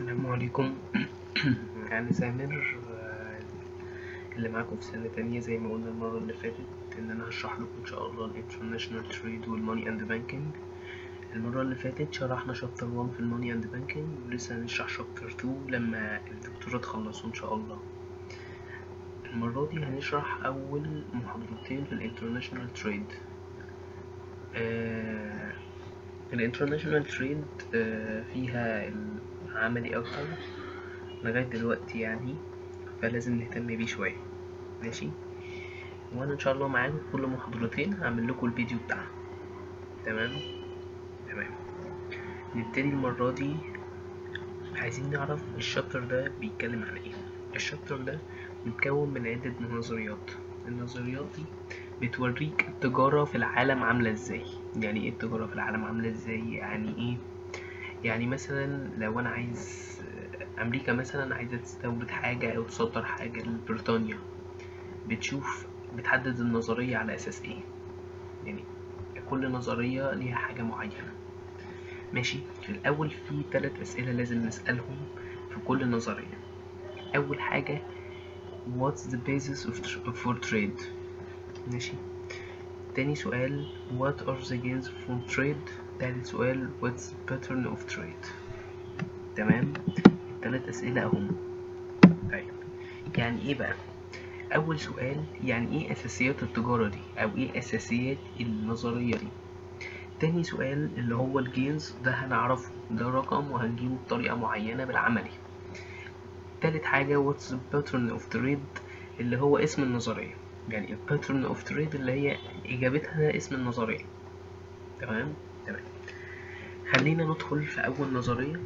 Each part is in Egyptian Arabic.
السلام عليكم أنا سامر آه، اللي معاكم في سنة تانية زي ما قلنا المرة اللي فاتت إن أنا هشرح لكم إن شاء الله ال International Trade وال Money and Banking المرة اللي فاتت شرحنا شابتر 1 في الماني اند بانكينج ولسه هنشرح شابتر 2 لما الدكتوراه تخلصوا إن شاء الله المرة دي هنشرح أول محاضرتين في الانترناشونال تريد الانترناشونال تريد فيها العملي أكتر لغاية دلوقتي يعني فلازم نهتم بيه شوية ماشي وأنا إن شاء الله معاكم كل محاضرتين هعمل لكم الفيديو بتاعها تمام تمام نبتدي المرة دي عايزين نعرف الشابتر ده بيتكلم عن ايه الشابتر ده متكون من عدة نظريات النظريات دي بتوريك التجارة في العالم عاملة ازاي يعني ايه التجارة في العالم عاملة ازاي يعني ايه يعني مثلا لو انا عايز امريكا مثلا عايزة تستورد حاجة او تصدر حاجة لبريطانيا بتشوف بتحدد النظرية على اساس ايه يعني كل نظرية ليها حاجة معينة ماشي في الأول في ثلاث أسئلة لازم نسألهم في كل نظرية أول حاجة What's the basis of tr- for trade ماشي تاني سؤال What are the gains from trade تالت سؤال What's the pattern of trade تمام الثلاث أسئلة أهم طيب يعني إيه بقى أول سؤال يعني إيه أساسيات التجارة دي أو إيه أساسيات النظرية دي تاني سؤال اللي هو الجينز ده هنعرفه ده رقم وهنجيبه بطريقة معينة بالعملي تالت حاجة what's the pattern of trade اللي هو اسم النظرية يعني ال pattern of trade اللي هي إجابتها اسم النظرية تمام تمام خلينا ندخل في أول نظرية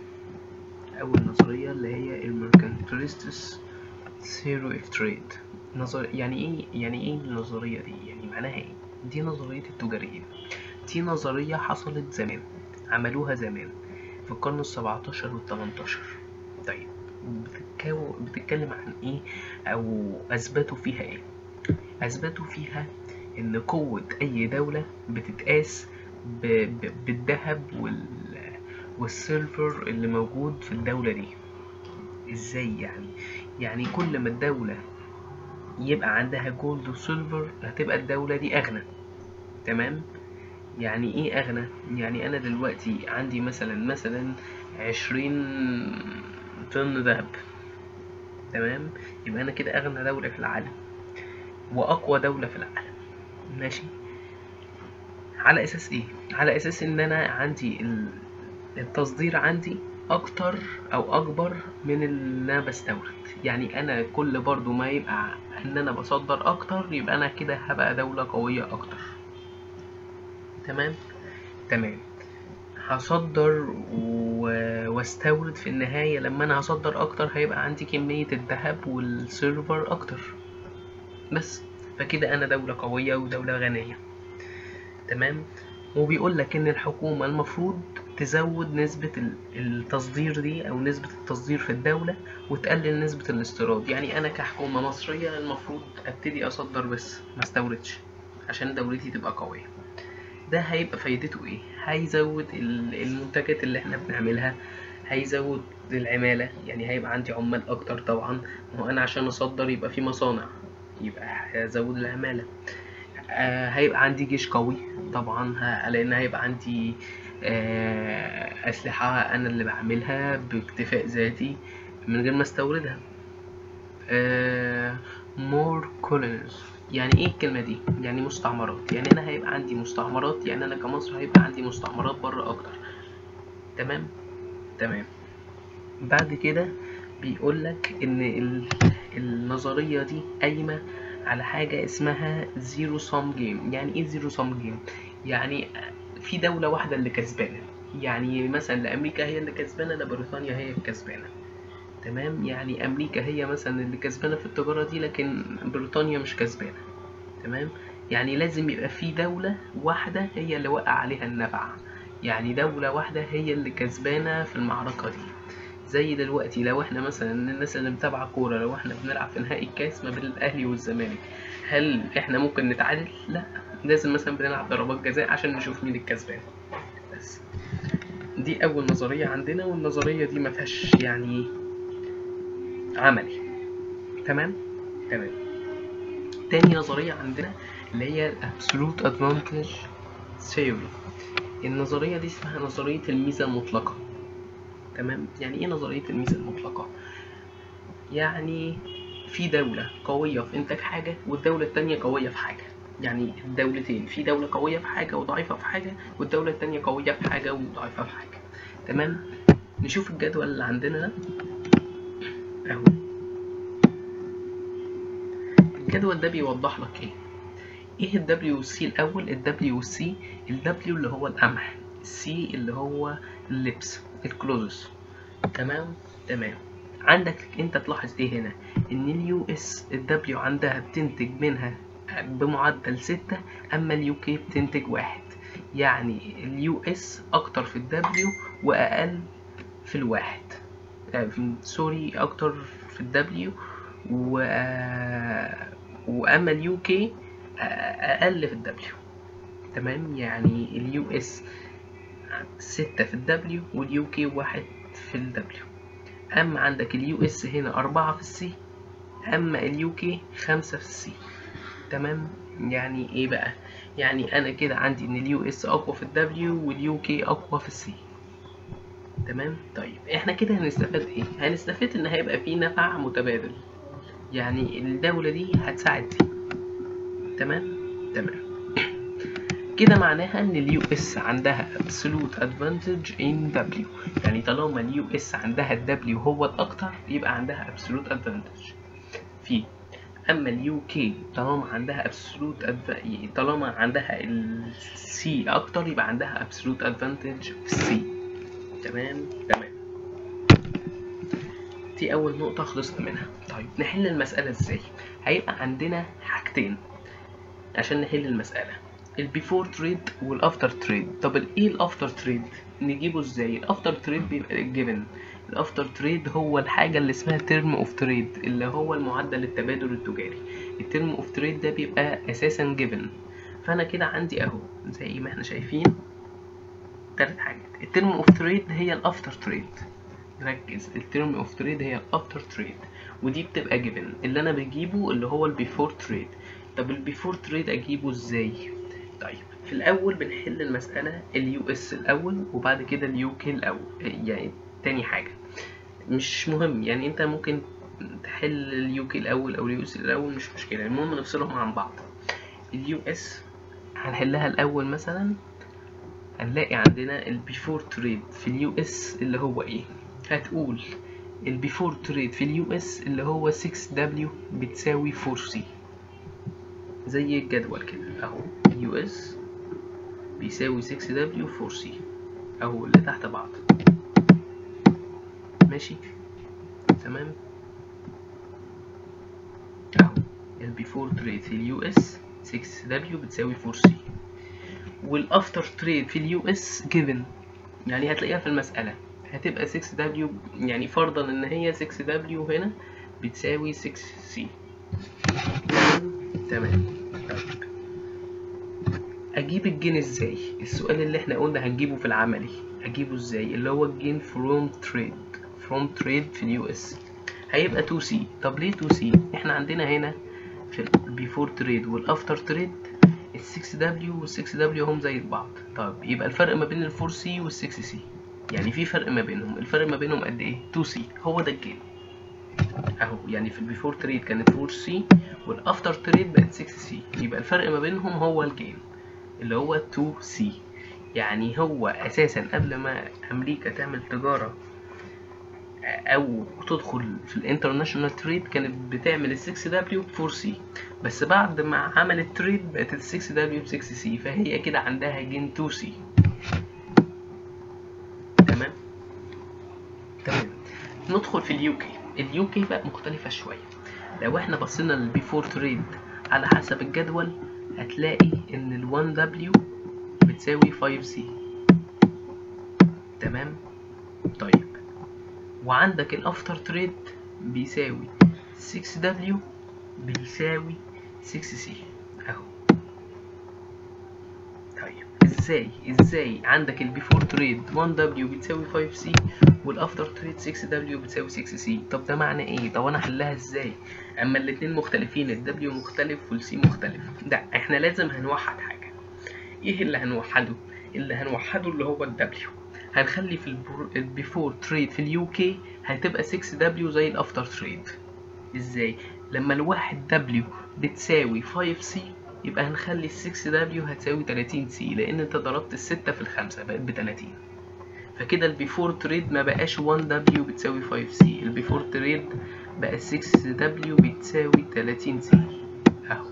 أول نظرية اللي هي الميركانتيلستس theory of trade نظر يعني إيه يعني إيه النظرية دي يعني معناها إيه دي نظرية التجاريين دي نظرية حصلت زمان عملوها زمان في القرن السبعتاشر والتمنتاشر طيب بتتكو... بتتكلم عن ايه او اثبتوا فيها ايه اثبتوا فيها ان قوة اي دولة بتتقاس ب... ب... بالذهب وال... والسيلفر اللي موجود في الدولة دي ازاي يعني يعني كل ما الدولة يبقى عندها جولد وسيلفر هتبقى الدولة دي اغنى تمام يعني ايه اغنى يعني انا دلوقتي عندي مثلا مثلا عشرين طن ذهب تمام يبقى انا كده اغنى دولة في العالم واقوى دولة في العالم ماشي على اساس ايه على اساس ان انا عندي ال- التصدير عندي اكتر او اكبر من اللي انا بستورد يعني انا كل برضو ما يبقى ان انا بصدر اكتر يبقى انا كده هبقى دولة قوية اكتر تمام تمام هصدر و... واستورد في النهاية لما انا هصدر اكتر هيبقى عندي كمية الذهب والسيلفر اكتر بس فكده انا دولة قوية ودولة غنية تمام وبيقول لك ان الحكومة المفروض تزود نسبة ال- التصدير دي او نسبة التصدير في الدولة وتقلل نسبة الاستيراد يعني انا كحكومة مصرية المفروض ابتدي اصدر بس ما استوردش عشان دولتي تبقى قوية ده هيبقى فايدته ايه هيزود ال- المنتجات اللي احنا بنعملها هيزود العمالة يعني هيبقى عندي عمال اكتر طبعا ما هو انا عشان اصدر يبقى في مصانع يبقى هزود العمالة آه هيبقى عندي جيش قوي طبعا ه- لان هيبقى عندي آه اسلحة انا اللي بعملها باكتفاء ذاتي من غير ما استوردها آه more colonies يعني ايه الكلمة دي؟ يعني مستعمرات يعني انا هيبقى عندي مستعمرات يعني انا كمصر هيبقى عندي مستعمرات بره اكتر تمام تمام بعد كده بيقول لك ان ال- النظرية دي قايمة على حاجة اسمها زيرو سوم جيم يعني ايه زيرو سوم جيم يعني في دولة واحدة اللي كسبانة يعني مثلا لأمريكا هي اللي كسبانة لبريطانيا هي الكسبانة تمام يعني أمريكا هي مثلا اللي كسبانة في التجارة دي لكن بريطانيا مش كسبانة تمام يعني لازم يبقى في دولة واحدة هي اللي وقع عليها النفع يعني دولة واحدة هي اللي كسبانة في المعركة دي زي دلوقتي لو احنا مثلا الناس اللي متابعة كورة لو احنا بنلعب في نهائي الكاس ما بين الأهلي والزمالك هل احنا ممكن نتعادل؟ لا لازم مثلا بنلعب ضربات جزاء عشان نشوف مين الكسبان بس دي اول نظريه عندنا والنظريه دي ما فيهاش يعني عملي تمام تمام تاني نظريه عندنا اللي هي الابسولوت ادفانتج ثيوري النظريه دي اسمها نظريه الميزه المطلقه تمام يعني ايه نظريه الميزه المطلقه يعني في دولة قوية في إنتاج حاجة والدولة التانية قوية في حاجة يعني الدولتين في دولة قوية في حاجة وضعيفة في حاجة والدولة التانية قوية في حاجة وضعيفة في حاجة تمام نشوف الجدول اللي عندنا ده أهو الجدول ده بيوضح لك إيه إيه ال WC الأول ال WC ال W اللي هو القمح C اللي هو اللبس الكلوزس تمام تمام عندك انت تلاحظ ايه هنا ان اليو اس الدبليو عندها بتنتج منها بمعدل ستة اما اليو كي بتنتج واحد يعني اليو اس اكتر في الدبليو واقل في الواحد آه، في- سوري اكتر في الدبليو و آه، واما اليو كي اقل في الدبليو تمام يعني اليو اس ستة في الدبليو واليو كي واحد في الدبليو اما عندك اليو اس هنا أربعة في السي اما اليو كي خمسة في السي تمام يعني ايه بقى يعني انا كده عندي ان اليو اس اقوى في الدبليو واليو كي اقوى في السي تمام طيب احنا كده هنستفاد ايه هنستفاد ان هيبقى في نفع متبادل يعني الدولة دي هتساعد دي تمام تمام كده معناها ان اليو اس عندها absolute advantage in W يعني طالما اليو اس عندها ال W هو الاكتر يبقى عندها absolute advantage في اما اليو كي طالما عندها absolute adv- طالما عندها ال C اكتر يبقى عندها absolute advantage في السي تمام تمام دي اول نقطة خلصنا منها طيب نحل المسألة ازاي هيبقى عندنا حاجتين عشان نحل المسألة البيفور تريد والافتر تريد طب ايه الافتر تريد نجيبه ازاي الافتر تريد بيبقى الجيفن الافتر تريد هو الحاجه اللي اسمها ترم اوف تريد اللي هو المعدل التبادل التجاري الترم اوف تريد ده بيبقى اساسا جيفن فانا كده عندي اهو زي ما احنا شايفين تلات حاجات الترم اوف تريد هي الافتر تريد ركز الترم اوف تريد هي الافتر تريد ودي بتبقى جيفن اللي انا بجيبه اللي هو البيفور تريد طب البيفور تريد اجيبه ازاي طيب في الاول بنحل المساله اليو اس الاول وبعد كده اليو كي الاول يعني تاني حاجه مش مهم يعني انت ممكن تحل اليو كي الاول او اليو اس الاول مش مشكله المهم نفصلهم عن بعض اليو اس هنحلها الاول مثلا هنلاقي عندنا البيفور تريد في اليو اس اللي هو ايه هتقول البيفور تريد في اليو اس اللي هو 6 دبليو بتساوي 4 سي زي الجدول كده اهو يو اس بيساوي 6 دبليو 4 سي اهو اللي تحت بعض ماشي تمام اهو البيفور تريد في اليو اس 6 دبليو بتساوي 4 سي والافتر تريد في اليو اس جيفن يعني هتلاقيها في المسألة هتبقى 6 دبليو يعني فرضا ان هي 6 دبليو هنا بتساوي 6 سي تمام طيب اجيب الجين ازاي السؤال اللي احنا قلنا هنجيبه في العملي اجيبه ازاي اللي هو الجين فروم تريد فروم تريد في اليو اس هيبقى 2 سي طب ليه 2 سي احنا عندنا هنا في البيفور تريد والافتر تريد ال 6 دبليو وال 6 دبليو هم زي بعض طب يبقى الفرق ما بين ال 4 سي وال 6 سي يعني في فرق ما بينهم الفرق ما بينهم قد ايه 2 سي هو ده الجين اهو يعني في البيفور تريد كانت 4 سي والافتر تريد بقت 6 سي يبقى الفرق ما بينهم هو الجين اللي هو 2 سي يعني هو اساسا قبل ما امريكا تعمل تجاره او تدخل في الانترناشونال تريد كانت بتعمل ال 6 دبليو ب 4 سي بس بعد ما عملت تريد بقت ال 6 دبليو ب 6 سي فهي كده عندها جين 2 سي تمام تمام ندخل في اليو كي اليو كي بقى مختلفه شويه لو احنا بصينا للبيفور تريد على حسب الجدول هتلاقي ان ال 1 دبليو بتساوي 5 سي تمام طيب وعندك الافتر تريد بيساوي 6 دبليو بيساوي 6 سي اهو طيب ازاي ازاي عندك البيفور تريد 1 دبليو بتساوي 5 سي والافتر تريد 6 دبليو بتساوي 6 سي طب ده معنى ايه طب انا احلها ازاي اما الاتنين مختلفين الدبليو مختلف والسي مختلف ده احنا لازم هنوحد حاجه ايه اللي هنوحده اللي هنوحده اللي هو الدبليو هنخلي في البيفور تريد في اليو كي هتبقى 6 دبليو زي الافتر تريد ازاي لما الواحد دبليو بتساوي 5 سي يبقى هنخلي ال 6 دبليو هتساوي 30 سي لان انت ضربت الستة في الخمسة بقت ب 30 فكده البيفور تريد ما بقاش 1 دبليو بتساوي 5 سي البيفور تريد بقى 6 دبليو بتساوي 30 سي اهو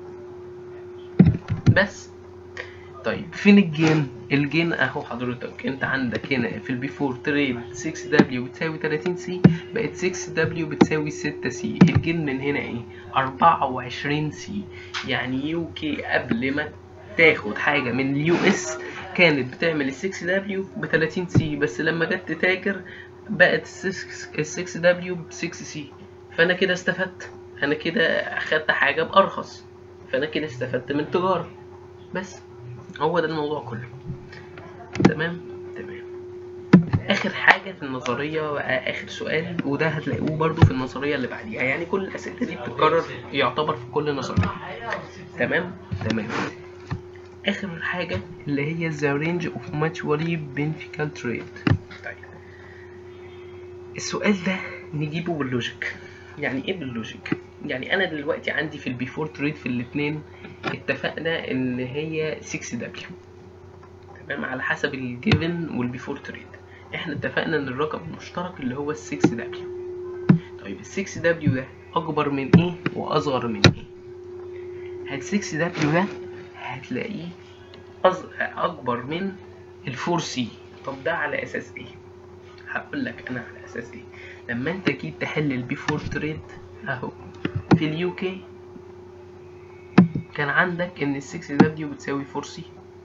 بس طيب فين الجين الجين اهو حضرتك انت عندك هنا في البيفور تريد 6 دبليو بتساوي 30 سي بقت 6 دبليو بتساوي 6 سي الجين من هنا ايه 24 سي يعني يو كي قبل ما تاخد حاجه من اليو اس كانت بتعمل ال 6 دبليو ب 30 سي بس لما جت تتاجر بقت ال 6 دبليو ب 6 سي فانا كده استفدت انا كده اخدت حاجه بارخص فانا كده استفدت من التجاره بس هو ده الموضوع كله تمام تمام اخر حاجه في النظريه بقى اخر سؤال وده هتلاقوه برضو في النظريه اللي بعديها يعني كل الاسئله دي بتتكرر يعتبر في كل نظريه تمام تمام اخر حاجه اللي هي the range of mutually beneficial trade طيب السؤال ده نجيبه باللوجيك يعني ايه باللوجيك يعني انا دلوقتي عندي في البيفور تريد في الاثنين اتفقنا ان هي 6 دبليو تمام على حسب الجيفن والبيفور تريد احنا اتفقنا ان الرقم المشترك اللي هو ال 6 دبليو طيب ال 6 دبليو ده اكبر من ايه واصغر من ايه ال 6 دبليو ده هتلاقيه أص... اكبر من ال 4 سي طب ده على اساس ايه هقول لك انا على اساس ايه لما انت جيت تحل البيفور تريد اهو في اليو كي كان عندك ان ال 6 دبليو بتساوي 4 سي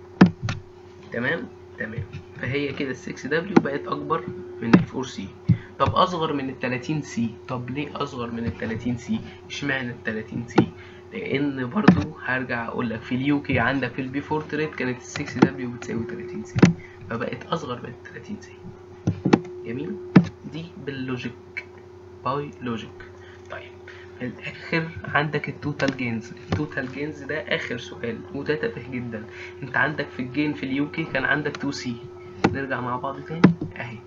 تمام تمام فهي كده ال 6 دبليو بقت اكبر من ال 4 سي طب اصغر من ال 30 سي طب ليه اصغر من ال 30 سي اشمعنى ال 30 سي لان برضو هرجع اقول لك في اليو كي عندك في البيفور تريد كانت ال 6 دبليو بتساوي 30 سي فبقت اصغر من ال 30 سي جميل دي باللوجيك باي لوجيك طيب في الاخر عندك التوتال جينز التوتال جينز ده اخر سؤال وده تافه جدا انت عندك في الجين في اليو كي كان عندك 2 سي نرجع مع بعض تاني اهي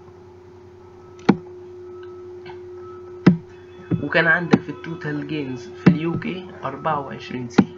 وكان عندك في التوتال جينز في اليو كي 24 سي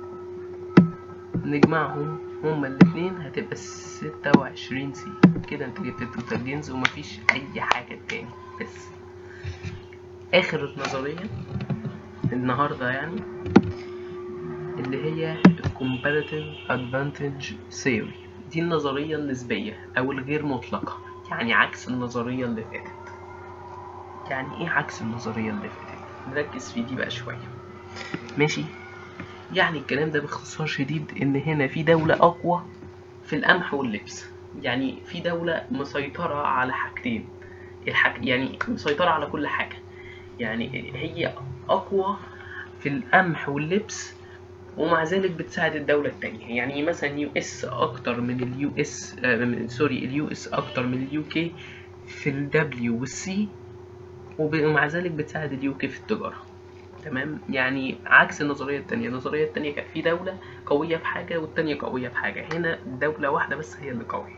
نجمعهم هما الاثنين هتبقى 26 سي كده انت جبت التوتال جينز ومفيش اي حاجة تاني بس اخر نظرية النهاردة يعني اللي هي comparative advantage theory دي النظرية النسبية أو الغير مطلقة يعني عكس النظرية اللي فاتت يعني إيه عكس النظرية اللي فاتت نركز في دي بقى شوية ماشي يعني الكلام ده باختصار شديد إن هنا في دولة أقوى في القمح واللبس يعني في دولة مسيطرة على حاجتين الحاج... يعني مسيطرة على كل حاجة يعني هي أقوى في القمح واللبس ومع ذلك بتساعد الدولة التانية يعني مثلا يو اس أكتر من اليو اس آه سوري اليو اس أكتر من اليو كي في الدبليو والسي ومع ذلك بتساعد اليو كي في التجارة تمام يعني عكس النظرية التانية النظرية التانية كان في دولة قوية في حاجة والتانية قوية في حاجة هنا دولة واحدة بس هي اللي قوية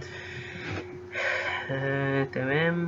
آه، تمام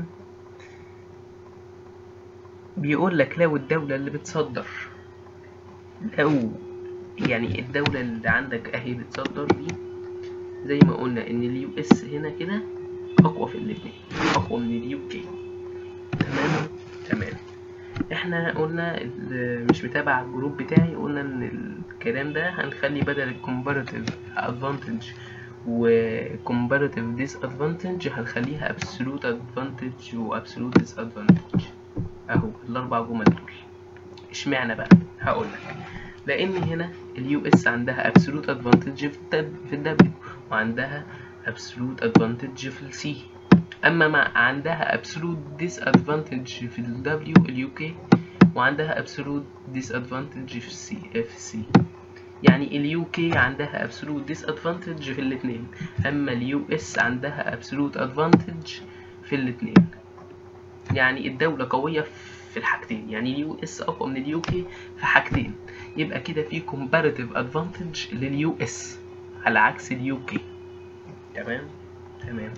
بيقول لك لو الدولة اللي بتصدر لو يعني الدولة اللي عندك اهي بتصدر دي زي ما قلنا ان اليو اس هنا كده اقوى في الاتنين اقوى من اليو كي تمام تمام احنا قلنا اللي مش متابع الجروب بتاعي قلنا ان الكلام ده هنخلي بدل الكومباراتيف ادفانتج و comparative disadvantage هنخليها absolute advantage و absolute disadvantage اهو الاربع جمل دول اشمعنى بقى هقول لك لان هنا اليو اس عندها absolute advantage في الدب في الدبليو وعندها absolute advantage في السي اما ما عندها absolute disadvantage في الدبليو اليو كي وعندها absolute disadvantage في السي في السي يعني اليو كي عندها ابسولوت ديس ادفانتج في الاثنين اما اليو اس عندها ابسولوت ادفانتج في الاثنين يعني الدولة قوية في الحاجتين يعني اليو اس اقوى من اليو كي في حاجتين يبقى كده في comparative advantage لليو اس على عكس اليو كي تمام تمام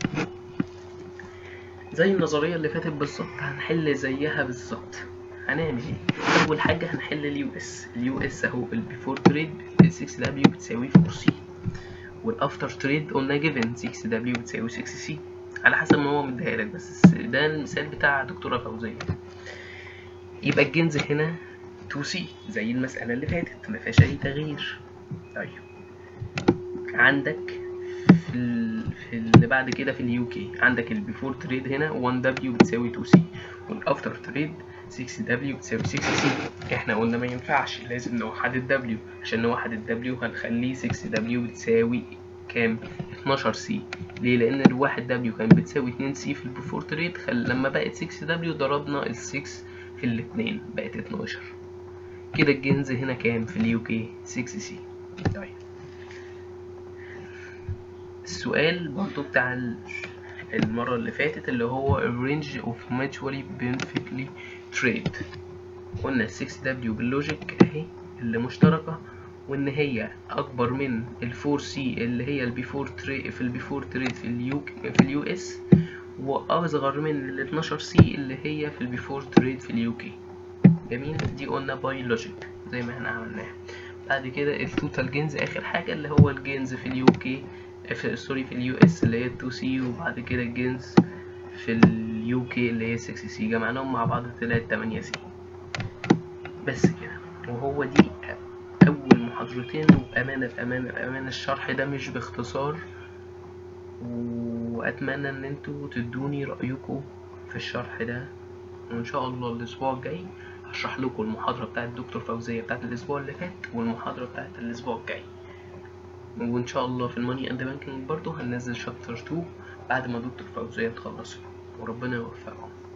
زي النظرية اللي فاتت بالظبط هنحل زيها بالظبط هنعمل ايه اول حاجة هنحل اليو اس اليو اس اهو البيفور تريد 6 دبليو بتساوي 4 سي والافتر تريد قلنا جيفن 6 دبليو بتساوي 6 سي على حسب ما هو مديها لك بس ده المثال بتاع دكتورة فوزية يبقى الجنز هنا 2 سي زي المسألة اللي فاتت ما فيهاش أي تغيير طيب عندك في, ال... في اللي بعد كده في اليو كي عندك البيفور تريد هنا 1 دبليو بتساوي 2 سي والافتر تريد 6 دبليو بتساوي 6 سي احنا قلنا ما ينفعش لازم نوحد الدبليو عشان نوحد الدبليو هنخليه 6 دبليو بتساوي كام 12 سي ليه لان الواحد دبليو كان بتساوي 2 سي في البيفور تريد خل... لما بقت 6 دبليو ضربنا ال 6 في الاتنين بقت 12 كده الجنز هنا كام في اليو كي 6 سي طيب السؤال برضو بتاع المرة اللي فاتت اللي هو range of mutually beneficially trade قلنا 6 دبليو باللوجيك اهي اللي مشتركة وان هي اكبر من ال 4 سي اللي هي البيفور تري في البيفور تريد في اليو في اليو اس واصغر من ال 12 سي اللي هي في البيفور تريد في اليو كي جميل دي قلنا باي لوجيك زي ما احنا عملناها بعد كده التوتال جينز اخر حاجه اللي هو الجينز في اليو كي في سوري في اليو اس اللي هي 2 سي وبعد كده الجينز في اليو كي اللي هي 6 سي جمعناهم مع بعض طلعت 8 سي بس كده وهو دي اول محاضرتين وبامانه بامانه بامانه الشرح ده مش باختصار واتمنى ان انتوا تدوني رايكم في الشرح ده وان شاء الله الاسبوع الجاي هشرح لكم المحاضره بتاعت الدكتور فوزيه بتاعت الاسبوع اللي فات والمحاضره بتاعت الاسبوع الجاي وان شاء الله في الماني اند بانكينج برضو هننزل شابتر 2 بعد ما دكتور فوزيه تخلصه وربنا يوفقهم